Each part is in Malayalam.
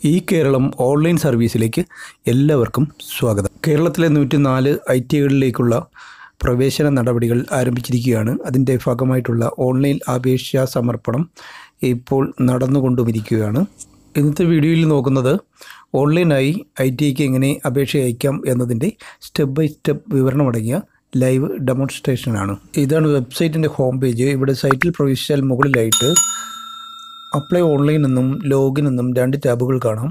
ഈ കേരളം ഓൺലൈൻ സർവീസിലേക്ക് എല്ലാവർക്കും സ്വാഗതം കേരളത്തിലെ നൂറ്റി നാല് ഐ ടികളിലേക്കുള്ള പ്രവേശന നടപടികൾ ആരംഭിച്ചിരിക്കുകയാണ് അതിൻ്റെ ഭാഗമായിട്ടുള്ള ഓൺലൈൻ അപേക്ഷാ സമർപ്പണം ഇപ്പോൾ നടന്നുകൊണ്ടുമിരിക്കുകയാണ് ഇന്നത്തെ വീഡിയോയിൽ നോക്കുന്നത് ഓൺലൈനായി ഐ ടി ഐക്ക് എങ്ങനെ അപേക്ഷ അയക്കാം എന്നതിൻ്റെ സ്റ്റെപ്പ് ബൈ സ്റ്റെപ്പ് വിവരണമടങ്ങിയ ലൈവ് ഡെമോൺസ്ട്രേഷനാണ് ഇതാണ് വെബ്സൈറ്റിൻ്റെ ഹോം പേജ് ഇവിടെ സൈറ്റിൽ പ്രവേശിച്ചാൽ മുകളിലായിട്ട് അപ്ലൈ ഓൺലൈൻ എന്നും ലോഗിൻ എന്നും രണ്ട് ടാബുകൾ കാണാം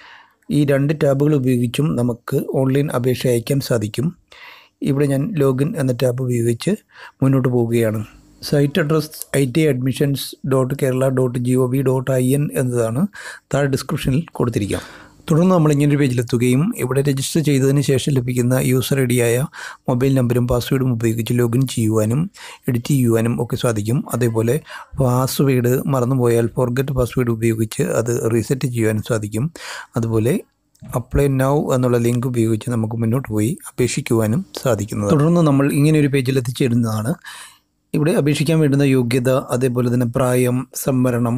ഈ രണ്ട് ടാബുകൾ ഉപയോഗിച്ചും നമുക്ക് ഓൺലൈൻ അപേക്ഷ അയക്കാൻ സാധിക്കും ഇവിടെ ഞാൻ ലോഗിൻ എന്ന ടാബ് ഉപയോഗിച്ച് മുന്നോട്ട് പോവുകയാണ് site address I T admissions dot Kerala dot G O V dot I N എന്നതാണ് താഴെ ഡിസ്ക്രിപ്ഷനിൽ കൊടുത്തിരിക്കാം തുടർന്ന് നമ്മൾ ഇങ്ങനൊരു പേജിലെത്തുകയും ഇവിടെ രജിസ്റ്റർ ചെയ്തതിന് ശേഷം ലഭിക്കുന്ന യൂസർ ഐ ഡിയായ മൊബൈൽ നമ്പറും പാസ്വേഡും ഉപയോഗിച്ച് ലോഗിൻ ചെയ്യുവാനും എഡിറ്റ് ചെയ്യുവാനും ഒക്കെ സാധിക്കും അതേപോലെ പാസ്വേഡ് മറന്നുപോയാൽ ഫോർഗറ്റ് പാസ്വേഡ് ഉപയോഗിച്ച് അത് റീസെറ്റ് ചെയ്യുവാനും സാധിക്കും അതുപോലെ അപ്ലൈ നൗ എന്നുള്ള ലിങ്ക് ഉപയോഗിച്ച് നമുക്ക് മുന്നോട്ട് പോയി അപേക്ഷിക്കുവാനും സാധിക്കുന്നത് തുടർന്ന് നമ്മൾ ഇങ്ങനെ ഒരു പേജിൽ എത്തിച്ചേരുന്നതാണ് ഇവിടെ അപേക്ഷിക്കാൻ വേണ്ടുന്ന യോഗ്യത അതേപോലെ തന്നെ പ്രായം സംവരണം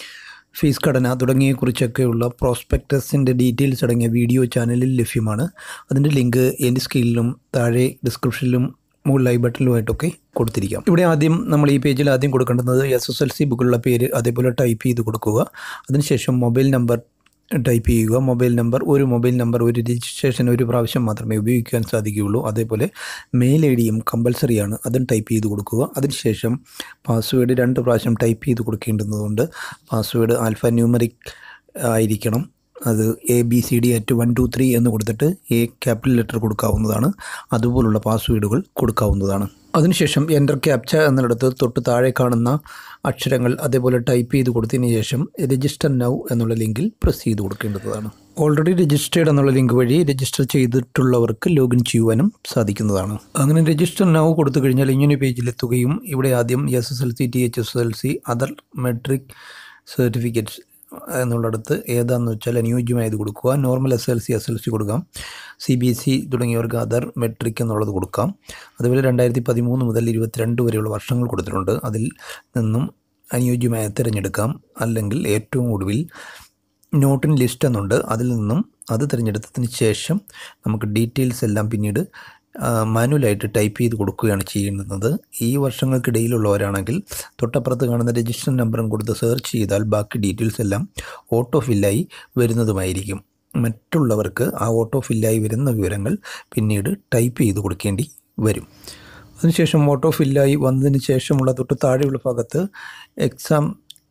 ഫീസ് ഘടന തുടങ്ങിയക്കുറിച്ചൊക്കെയുള്ള പ്രോസ്പെക്ടസിൻ്റെ ഡീറ്റെയിൽസ് അടങ്ങിയ വീഡിയോ ചാനലിൽ ലഭ്യമാണ് അതിൻ്റെ ലിങ്ക് എൻ്റെ സ്ക്രീനിലും താഴെ ഡിസ്ക്രിപ്ഷനിലും മുകളിലായി ബട്ടണിലുമായിട്ടൊക്കെ കൊടുത്തിരിക്കാം ഇവിടെ ആദ്യം നമ്മൾ ഈ പേജിൽ ആദ്യം കൊടുക്കേണ്ടത് എസ് എസ് എൽ സി ബുക്കുള്ള പേര് അതേപോലെ ടൈപ്പ് ചെയ്ത് കൊടുക്കുക അതിനുശേഷം മൊബൈൽ നമ്പർ ടൈപ്പ് ചെയ്യുക മൊബൈൽ നമ്പർ ഒരു മൊബൈൽ നമ്പർ ഒരു രജിസ്ട്രേഷൻ ഒരു പ്രാവശ്യം മാത്രമേ ഉപയോഗിക്കാൻ സാധിക്കുകയുള്ളൂ അതേപോലെ മെയിൽ ഐ ഡിയും കമ്പൽസറിയാണ് അതും ടൈപ്പ് ചെയ്ത് കൊടുക്കുക അതിനുശേഷം പാസ്വേഡ് രണ്ട് പ്രാവശ്യം ടൈപ്പ് ചെയ്ത് കൊടുക്കേണ്ടതുകൊണ്ട് പാസ്വേഡ് ആൽഫ ന്യൂമറിക് ആയിരിക്കണം അത് A B C D at one two three എന്ന് കൊടുത്തിട്ട് എ ക്യാപിറ്റൽ ലെറ്റർ കൊടുക്കാവുന്നതാണ് അതുപോലുള്ള പാസ്വേഡുകൾ കൊടുക്കാവുന്നതാണ് അതിനുശേഷം എൻ്റർ ക്യാപ്ച എന്നിടത്ത് തൊട്ട് താഴെ കാണുന്ന അക്ഷരങ്ങൾ അതേപോലെ ടൈപ്പ് ചെയ്ത് കൊടുത്തതിന് ശേഷം രജിസ്റ്റർ നൗ എന്നുള്ള ലിങ്കിൽ പ്രസ് ചെയ്ത് കൊടുക്കേണ്ടതാണ് ഓൾറെഡി രജിസ്റ്റേർഡ് എന്നുള്ള ലിങ്ക് വഴി രജിസ്റ്റർ ചെയ്തിട്ടുള്ളവർക്ക് ലോഗിൻ ചെയ്യുവാനും സാധിക്കുന്നതാണ് അങ്ങനെ രജിസ്റ്റർ നൗ കൊടുത്തു കഴിഞ്ഞാൽ ഇങ്ങനെ പേജിലെത്തുകയും ഇവിടെ ആദ്യം S S L C T H S L C other matric certificates എന്നുള്ളിടത്ത് ഏതാണെന്ന് വെച്ചാൽ അനുയോജ്യമായത് കൊടുക്കുക normal S L C S L C കൊടുക്കാം സി ബി എസ് ഇ തുടങ്ങിയവർക്ക് അതർ മെട്രിക് എന്നുള്ളത് കൊടുക്കാം അതുപോലെ രണ്ടായിരത്തി പതിമൂന്ന് മുതൽ ഇരുപത്തിരണ്ട് വരെയുള്ള വർഷങ്ങൾ കൊടുത്തിട്ടുണ്ട് അതിൽ നിന്നും അനുയോജ്യമായ തിരഞ്ഞെടുക്കാം അല്ലെങ്കിൽ ഏറ്റവും ഒടുവിൽ നോട്ടിൻ ലിസ്റ്റ് എന്നുണ്ട് അതിൽ നിന്നും അത് തിരഞ്ഞെടുത്തതിന് ശേഷം നമുക്ക് ഡീറ്റെയിൽസ് എല്ലാം പിന്നീട് മാനുവലായിട്ട് ടൈപ്പ് ചെയ്ത് കൊടുക്കുകയാണ് ചെയ്യുന്നത് ഈ വർഷങ്ങൾക്കിടയിലുള്ളവരാണെങ്കിൽ തൊട്ടപ്പുറത്ത് കാണുന്ന രജിസ്റ്റർ നമ്പറും കൊടുത്ത് സെർച്ച് ചെയ്താൽ ബാക്കി ഡീറ്റെയിൽസ് എല്ലാം ഓട്ടോ ഫില്ലായി വരുന്നതുമായിരിക്കും മറ്റുള്ളവർക്ക് ആ ഓട്ടോ ഫില്ലായി വരുന്ന വിവരങ്ങൾ പിന്നീട് ടൈപ്പ് ചെയ്ത് കൊടുക്കേണ്ടി വരും അതിനുശേഷം ഓട്ടോ ഫില്ലായി വന്നതിന് ശേഷമുള്ള തൊട്ട് താഴെയുള്ള ഭാഗത്ത് എക്സാം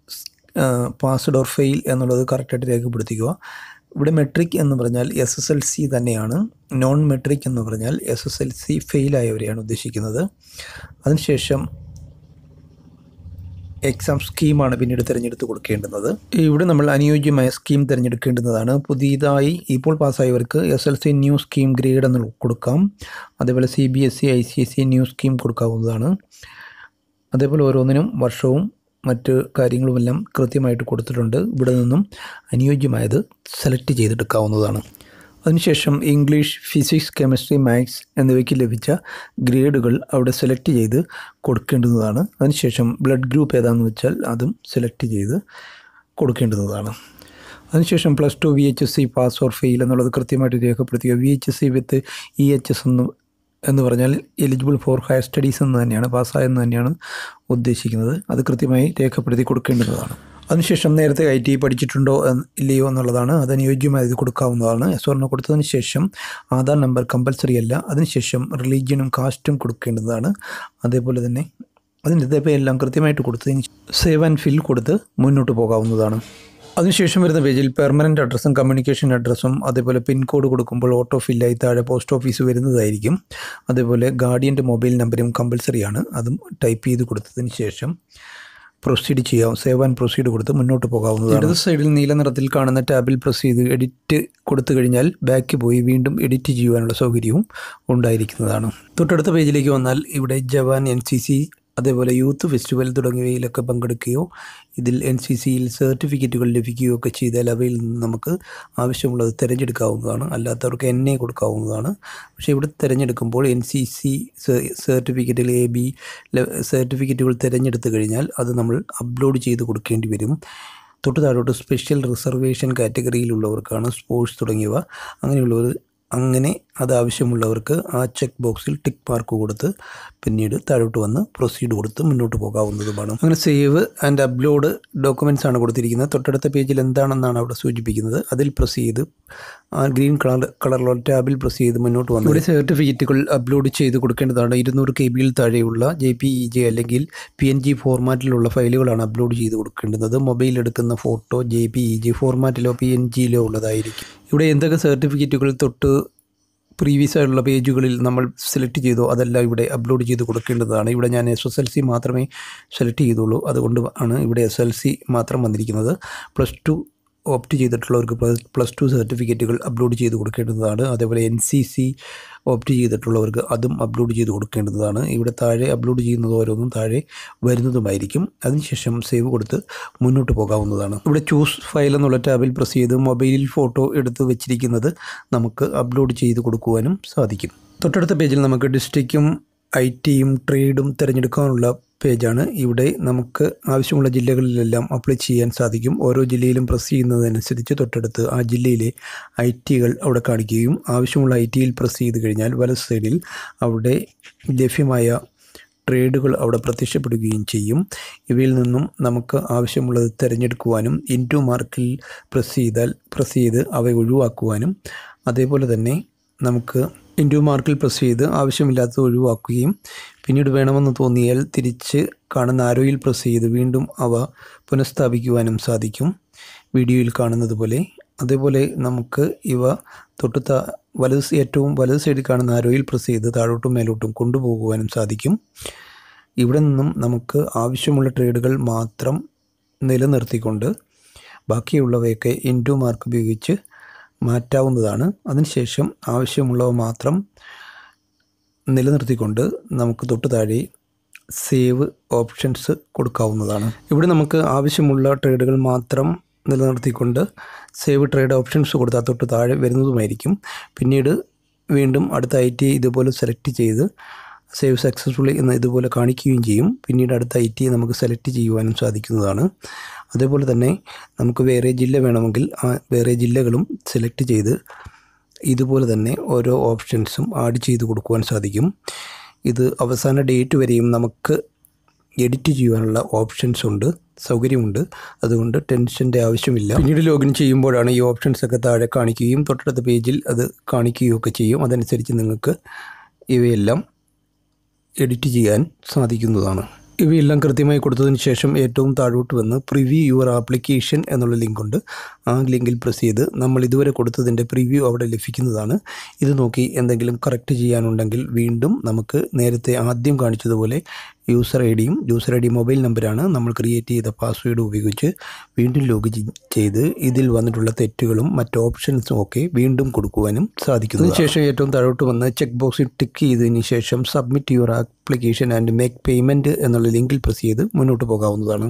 പാസ്ഡ് ഓർ ഫെയിൽ എന്നുള്ളത് കറക്റ്റായിട്ട് രേഖപ്പെടുത്തിക്കുക ഇവിടെ മെട്രിക് എന്ന് പറഞ്ഞാൽ എസ് എസ് എൽ സി തന്നെയാണ് നോൺ മെട്രിക് എന്ന് പറഞ്ഞാൽ എസ് എസ് എൽ സി ഫെയിലായവരെയാണ് ഉദ്ദേശിക്കുന്നത് അതിനുശേഷം എക്സാം സ്കീമാണ് പിന്നീട് തിരഞ്ഞെടുത്ത് കൊടുക്കേണ്ടുന്നത് ഇവിടെ നമ്മൾ അനുയോജ്യമായ സ്കീം തിരഞ്ഞെടുക്കേണ്ടതാണ് പുതിയതായി ഇപ്പോൾ പാസ്സായവർക്ക് S L C new scheme grade എന്ന് കൊടുക്കാം അതേപോലെ C B S C I C S C new scheme കൊടുക്കാവുന്നതാണ് അതേപോലെ ഓരോന്നിനും വർഷവും മറ്റ് കാര്യങ്ങളുമെല്ലാം കൃത്യമായിട്ട് കൊടുത്തിട്ടുണ്ട് ഇവിടെ നിന്നും അനുയോജ്യമായത് സെലക്ട് ചെയ്തെടുക്കാവുന്നതാണ് അതിനുശേഷം ഇംഗ്ലീഷ് ഫിസിക്സ് കെമിസ്ട്രി മാത്സ് എന്നിവയ്ക്ക് ലഭിച്ച ഗ്രേഡുകൾ അവിടെ സെലക്ട് ചെയ്ത് കൊടുക്കേണ്ടതാണ് അതിനുശേഷം ബ്ലഡ് ഗ്രൂപ്പ് ഏതാണെന്ന് വെച്ചാൽ അതും സെലക്ട് ചെയ്ത് കൊടുക്കേണ്ടതാണ് അതിനുശേഷം plus two V H S C pass or fail എന്നുള്ളത് കൃത്യമായിട്ട് രേഖപ്പെടുത്തുക V H S C with E H S എന്ന് എന്ന് പറഞ്ഞാൽ എലിജിബിൾ ഫോർ ഹയർ സ്റ്റഡീസ് എന്ന് തന്നെയാണ് പാസ്സായെന്ന് തന്നെയാണ് ഉദ്ദേശിക്കുന്നത് അത് കൃത്യമായി രേഖപ്പെടുത്തി കൊടുക്കേണ്ടതാണ് അതിനുശേഷം നേരത്തെ ഐ ടി പഠിച്ചിട്ടുണ്ടോ ഇല്ലയോ എന്നുള്ളതാണ് അത് അനുയോജ്യമായത് കൊടുക്കാവുന്നതാണ് സ്വർണ്ണ കൊടുത്തതിന് ശേഷം ആധാർ നമ്പർ കമ്പൽസറി അല്ല അതിനുശേഷം റിലീജിയനും കാസ്റ്റും കൊടുക്കേണ്ടതാണ് അതേപോലെ തന്നെ അതിൻ്റെ ഇതേപ്പയെല്ലാം കൃത്യമായിട്ട് കൊടുത്തതിന് സേവ് ആൻഡ് ഫിൽ കൊടുത്ത് മുന്നോട്ട് പോകാവുന്നതാണ് അതിനുശേഷം വരുന്ന പേജിൽ പെർമനൻ്റ് അഡ്രസ്സും കമ്മ്യൂണിക്കേഷൻ അഡ്രസ്സും അതേപോലെ പിൻകോഡ് കൊടുക്കുമ്പോൾ ഓട്ടോ ഫില്ലായി താഴെ പോസ്റ്റ് ഓഫീസ് വരുന്നതായിരിക്കും അതേപോലെ ഗാർഡിയൻ്റെ മൊബൈൽ നമ്പരും കമ്പൽസറിയാണ് അതും ടൈപ്പ് ചെയ്ത് കൊടുത്തതിന് ശേഷം പ്രൊസീഡ് ചെയ്യാം സേവ് ആൻഡ് പ്രൊസീഡ് കൊടുത്ത് മുന്നോട്ട് പോകാവുന്നതാണ് ഇടത് സൈഡിൽ നീല നിറത്തിൽ കാണുന്ന ടാബിൽ പ്രസ് ചെയ്ത് എഡിറ്റ് കൊടുത്തു കഴിഞ്ഞാൽ ബാക്ക് പോയി വീണ്ടും എഡിറ്റ് ചെയ്യുവാനുള്ള സൗകര്യവും ഉണ്ടായിരിക്കുന്നതാണ് തൊട്ടടുത്ത പേജിലേക്ക് വന്നാൽ ഇവിടെ ജവാൻ എൻ സി സി അതേപോലെ യൂത്ത് ഫെസ്റ്റിവൽ തുടങ്ങിയവയിലൊക്കെ പങ്കെടുക്കുകയോ ഇതിൽ എൻ സി സിയിൽ സർട്ടിഫിക്കറ്റുകൾ ലഭിക്കുകയോ ഒക്കെ ചെയ്താൽ അവയിൽ നിന്ന് നമുക്ക് ആവശ്യമുള്ളത് തിരഞ്ഞെടുക്കാവുന്നതാണ് അല്ലാത്തവർക്ക് എൻ എ കൊടുക്കാവുന്നതാണ് പക്ഷേ ഇവിടെ തിരഞ്ഞെടുക്കുമ്പോൾ എൻ സി സി സർട്ടിഫിക്കറ്റിൽ എ ബി സർട്ടിഫിക്കറ്റുകൾ തിരഞ്ഞെടുത്തു കഴിഞ്ഞാൽ അത് നമ്മൾ അപ്ലോഡ് ചെയ്ത് കൊടുക്കേണ്ടി വരും തൊട്ട് താഴോട്ട് സ്പെഷ്യൽ റിസർവേഷൻ കാറ്റഗറിയിലുള്ളവർക്കാണ് സ്പോർട്സ് തുടങ്ങിയവ അങ്ങനെയുള്ളവർ അങ്ങനെ അത് ആവശ്യമുള്ളവർക്ക് ആ ചെക്ക് ബോക്സിൽ ടിക്ക് മാർക്ക് കൊടുത്ത് പിന്നീട് താഴോട്ട് വന്ന് പ്രൊസീഡ് കൊടുത്ത് മുന്നോട്ട് പോകാവുന്നതുമാണ് അങ്ങനെ സേവ് ആൻഡ് അപ്ലോഡ് ഡോക്യുമെൻറ്റ്സ് ആണ് കൊടുത്തിരിക്കുന്നത് തൊട്ടടുത്ത പേജിൽ എന്താണെന്നാണ് അവിടെ സൂചിപ്പിക്കുന്നത് അതിൽ പ്രസ് ചെയ്ത് ആ ഗ്രീൻ കളർ കളറിലുള്ള ടാബിൽ പ്രസ് ചെയ്ത് മുന്നോട്ട് വന്നു ഇവിടെ സർട്ടിഫിക്കറ്റുകൾ അപ്ലോഡ് ചെയ്ത് കൊടുക്കേണ്ടതാണ് ഇരുന്നൂറ് കെ ബിയിൽ താഴെയുള്ള ജെ പി ഇ ജെ അല്ലെങ്കിൽ പി എൻ ജി ഫോർമാറ്റിലുള്ള ഫയലുകളാണ് അപ്ലോഡ് ചെയ്ത് കൊടുക്കേണ്ടത് മൊബൈൽ എടുക്കുന്ന photo J P E G ഫോർമാറ്റിലോ പി എൻ ജിയിലോ ഉള്ളതായിരിക്കും ഇവിടെ എന്തൊക്കെ സർട്ടിഫിക്കറ്റുകൾ തൊട്ട് പ്രീവിയസ് ആയിട്ടുള്ള പേജുകളിൽ നമ്മൾ സെലക്ട് ചെയ്തോ അതെല്ലാം ഇവിടെ അപ്ലോഡ് ചെയ്ത് കൊടുക്കേണ്ടതാണ് ഇവിടെ ഞാൻ എസ് എസ് എൽ സി മാത്രമേ സെലക്ട് ചെയ്തുള്ളൂ അതുകൊണ്ട് ആണ് ഇവിടെ എസ് എൽ സി മാത്രം വന്നിരിക്കുന്നത് പ്ലസ് ടു ഓപ്റ്റ് ചെയ്തിട്ടുള്ളവർക്ക് പ്ലസ് ടു സർട്ടിഫിക്കറ്റുകൾ അപ്ലോഡ് ചെയ്ത് കൊടുക്കേണ്ടതാണ് അതേപോലെ എൻ സി സി ഓപ്റ്റ് ചെയ്തിട്ടുള്ളവർക്ക് അതും അപ്ലോഡ് ചെയ്ത് കൊടുക്കേണ്ടതാണ് ഇവിടെ താഴെ അപ്ലോഡ് ചെയ്യുന്നത് ഓരോന്നും താഴെ വരുന്നതുമായിരിക്കും അതിനുശേഷം സേവ് കൊടുത്ത് മുന്നോട്ട് പോകാവുന്നതാണ് ഇവിടെ ചൂസ് ഫയൽ എന്നുള്ള ടാബിൽ പ്രസ് ചെയ്ത് മൊബൈലിൽ ഫോട്ടോ എടുത്ത് വെച്ചിരിക്കുന്നത് നമുക്ക് അപ്ലോഡ് ചെയ്ത് കൊടുക്കുവാനും സാധിക്കും തൊട്ടടുത്ത പേജിൽ നമുക്ക് ഡിസ്ട്രിക്റ്റും ഐ ടിയും ട്രേഡും തിരഞ്ഞെടുക്കാനുള്ള പേജാണ് ഇവിടെ നമുക്ക് ആവശ്യമുള്ള ജില്ലകളിലെല്ലാം അപ്ലൈ ചെയ്യാൻ സാധിക്കും ഓരോ ജില്ലയിലും പ്രസ് ചെയ്യുന്നതനുസരിച്ച് തൊട്ടടുത്ത് ആ ജില്ലയിലെ ഐ ടികൾ അവിടെ കാണിക്കുകയും ആവശ്യമുള്ള ഐ ടിയിൽ പ്രസ് ചെയ്ത് കഴിഞ്ഞാൽ വലത് സൈഡിൽ അവിടെ ലഭ്യമായ ട്രേഡുകൾ അവിടെ പ്രത്യക്ഷപ്പെടുകയും ചെയ്യും ഇവയിൽ നിന്നും നമുക്ക് ആവശ്യമുള്ളത് തിരഞ്ഞെടുക്കുവാനും ഇൻറ്റു മാർക്കിൽ പ്രസ് ചെയ്താൽ പ്രസ് ചെയ്ത് അവ ഒഴിവാക്കുവാനും അതേപോലെ തന്നെ നമുക്ക് ഇൻറ്റു മാർക്കിൽ പ്രസ് ചെയ്ത് ആവശ്യമില്ലാത്തത് ഒഴിവാക്കുകയും പിന്നീട് വേണമെന്ന് തോന്നിയാൽ തിരിച്ച് കാണുന്ന ആരോയിൽ പ്രസ് ചെയ്ത് വീണ്ടും അവ പുനഃസ്ഥാപിക്കുവാനും സാധിക്കും വീഡിയോയിൽ കാണുന്നത് പോലെ അതേപോലെ നമുക്ക് ഇവ തൊട്ട് താ വലത് ഏറ്റവും വലത് സൈഡിൽ കാണുന്ന ആരോയിൽ പ്രസ് ചെയ്ത് താഴോട്ടും മേലോട്ടും കൊണ്ടുപോകുവാനും സാധിക്കും ഇവിടെ നിന്നും നമുക്ക് ആവശ്യമുള്ള ട്രേഡുകൾ മാത്രം നിലനിർത്തിക്കൊണ്ട് ബാക്കിയുള്ളവയൊക്കെ ഇൻറ്റു മാർക്ക് ഉപയോഗിച്ച് മാറ്റാവുന്നതാണ് അതിനുശേഷം ആവശ്യമുള്ളവ മാത്രം നിലനിർത്തിക്കൊണ്ട് നമുക്ക് തൊട്ട് താഴെ സേവ് ഓപ്ഷൻസ് കൊടുക്കാവുന്നതാണ് ഇവിടെ നമുക്ക് ആവശ്യമുള്ള ട്രേഡുകൾ മാത്രം നിലനിർത്തിക്കൊണ്ട് സേവ് ട്രേഡ് ഓപ്ഷൻസ് കൊടുത്താൽ തൊട്ട് താഴെ വരുന്നതുമായിരിക്കും പിന്നീട് വീണ്ടും അടുത്ത ഐ ടി ഇതുപോലെ സെലക്ട് ചെയ്ത് സേവ് സക്സസ്ഫുള്ളി എന്ന് ഇതുപോലെ കാണിക്കുകയും ചെയ്യും പിന്നീട് അടുത്ത ഐ ടി നമുക്ക് സെലക്ട് ചെയ്യുവാനും സാധിക്കുന്നതാണ് അതേപോലെ തന്നെ നമുക്ക് വേറെ ജില്ല വേണമെങ്കിൽ ആ വേറെ ജില്ലകളും സെലക്ട് ചെയ്ത് ഇതുപോലെ തന്നെ ഓരോ ഓപ്ഷൻസും ആഡ് ചെയ്ത് കൊടുക്കുവാൻ സാധിക്കും ഇത് അവസാന ഡേറ്റ് വരെയും നമുക്ക് എഡിറ്റ് ചെയ്യുവാനുള്ള ഓപ്ഷൻസ് ഉണ്ട് സൗകര്യമുണ്ട് അതുകൊണ്ട് ടെൻഷൻ്റെ ആവശ്യമില്ല പിന്നീട് ലോഗിൻ ചെയ്യുമ്പോഴാണ് ഈ ഓപ്ഷൻസ് ഒക്കെ താഴെ കാണിക്കുകയും തൊട്ടടുത്ത പേജിൽ അത് കാണിക്കുകയും ഒക്കെ ചെയ്യും അതനുസരിച്ച് നിങ്ങൾക്ക് ഇവയെല്ലാം എഡിറ്റ് ചെയ്യാൻ സാധിക്കുന്നതാണ് ഇവയെല്ലാം കൃത്യമായി കൊടുത്തതിന് ശേഷം ഏറ്റവും താഴോട്ട് വന്ന് പ്രിവ്യൂ യുവർ ആപ്ലിക്കേഷൻ എന്നുള്ള ലിങ്ക് ഉണ്ട് ആ ലിങ്കിൽ പ്രസ് ചെയ്ത് നമ്മൾ ഇതുവരെ കൊടുത്തതിൻ്റെ പ്രിവ്യൂ അവിടെ ലഭിക്കുന്നതാണ് ഇത് നോക്കി എന്തെങ്കിലും കറക്റ്റ് ചെയ്യാനുണ്ടെങ്കിൽ വീണ്ടും നമുക്ക് നേരത്തെ ആദ്യം കാണിച്ചതുപോലെ യൂസർ ഐ ഡിയും യൂസർ ഐ ഡി മൊബൈൽ നമ്പറാണ് നമ്മൾ ക്രിയേറ്റ് ചെയ്ത പാസ്വേഡ് ഉപയോഗിച്ച് വീണ്ടും ലോഗ് ചെയ്ത് ഇതിൽ വന്നിട്ടുള്ള തെറ്റുകളും മറ്റ് ഓപ്ഷൻസും ഒക്കെ വീണ്ടും കൊടുക്കുവാനും സാധിക്കുന്നു അതിനുശേഷം ഏറ്റവും താഴോട്ട് വന്ന് ചെക്ക് ബോക്സിൽ ടിക്ക് ചെയ്തതിന് ശേഷം submit your application and make payment എന്നുള്ള ലിങ്കിൽ പ്രസ് ചെയ്ത് മുന്നോട്ട് പോകാവുന്നതാണ്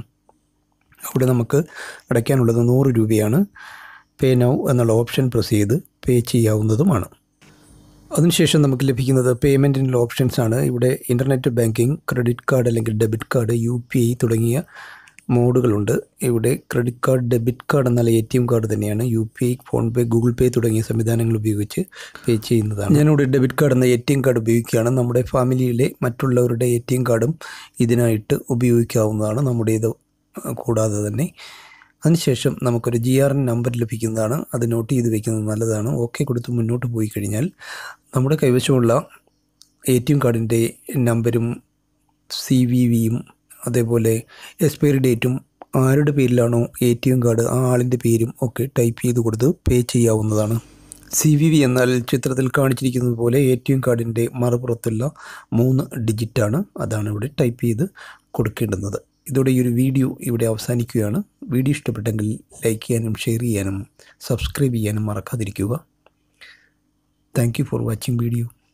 അവിടെ നമുക്ക് അടയ്ക്കാനുള്ളത് നൂറ് രൂപയാണ് പേ നൗ എന്നുള്ള ഓപ്ഷൻ പ്രസ് ചെയ്ത് പേ ചെയ്യാവുന്നതുമാണ് അതിനുശേഷം നമുക്ക് ലഭിക്കുന്നത് പേയ്മെൻറ്റിനുള്ള ഓപ്ഷൻസ് ആണ് ഇവിടെ ഇൻ്റർനെറ്റ് ബാങ്കിങ് ക്രെഡിറ്റ് കാർഡ് അല്ലെങ്കിൽ debit card U P I തുടങ്ങിയ മോഡുകളുണ്ട് ഇവിടെ ക്രെഡിറ്റ് കാർഡ് ഡെബിറ്റ് കാർഡ് എന്നാൽ എ ടി എം കാർഡ് തന്നെയാണ് U P I PhonePe Google pay തുടങ്ങിയ സംവിധാനങ്ങൾ ഉപയോഗിച്ച് പേ ചെയ്യുന്നതാണ് ഞാനിവിടെ ഡെബിറ്റ് കാർഡ് എന്ന എ ടി എം കാർഡ് ഉപയോഗിക്കുകയാണ് നമ്മുടെ ഫാമിലിയിലെ മറ്റുള്ളവരുടെ എ ടി എം കാർഡും ഇതിനായിട്ട് ഉപയോഗിക്കാവുന്നതാണ് നമ്മുടേത് കൂടാതെ തന്നെ അതിനുശേഷം നമുക്കൊരു ജി ആർ എൻ നമ്പർ ലഭിക്കുന്നതാണ് അത് നോട്ട് ചെയ്ത് വെക്കുന്നത് നല്ലതാണ് ഓക്കെ കൊടുത്ത് മുന്നോട്ട് പോയി കഴിഞ്ഞാൽ നമ്മുടെ കൈവശമുള്ള എ ടി എം കാർഡിൻ്റെ നമ്പരും സി വി വിയും അതേപോലെ എക്സ്പയറി ഡേറ്റും ആരുടെ പേരിലാണോ എ ടി എം കാർഡ് ആ ആളിൻ്റെ പേരും ഒക്കെ ടൈപ്പ് ചെയ്ത് കൊടുത്ത് പേ ചെയ്യാവുന്നതാണ് സി വി വി എന്നാൽ ചിത്രത്തിൽ കാണിച്ചിരിക്കുന്നത് പോലെ എ ടി എം കാർഡിൻ്റെ മറുപുറത്തുള്ള മൂന്ന് ഡിജിറ്റാണ് അതാണ് ഇവിടെ ടൈപ്പ് ചെയ്ത് കൊടുക്കേണ്ടുന്നത് ഇതോടെ ഈ ഒരു വീഡിയോ ഇവിടെ അവസാനിക്കുകയാണ് വീഡിയോ ഇഷ്ടപ്പെട്ടെങ്കിൽ ലൈക്ക് ചെയ്യാനും ഷെയർ ചെയ്യാനും സബ്സ്ക്രൈബ് ചെയ്യാനും മറക്കാതിരിക്കുക thank you for watching video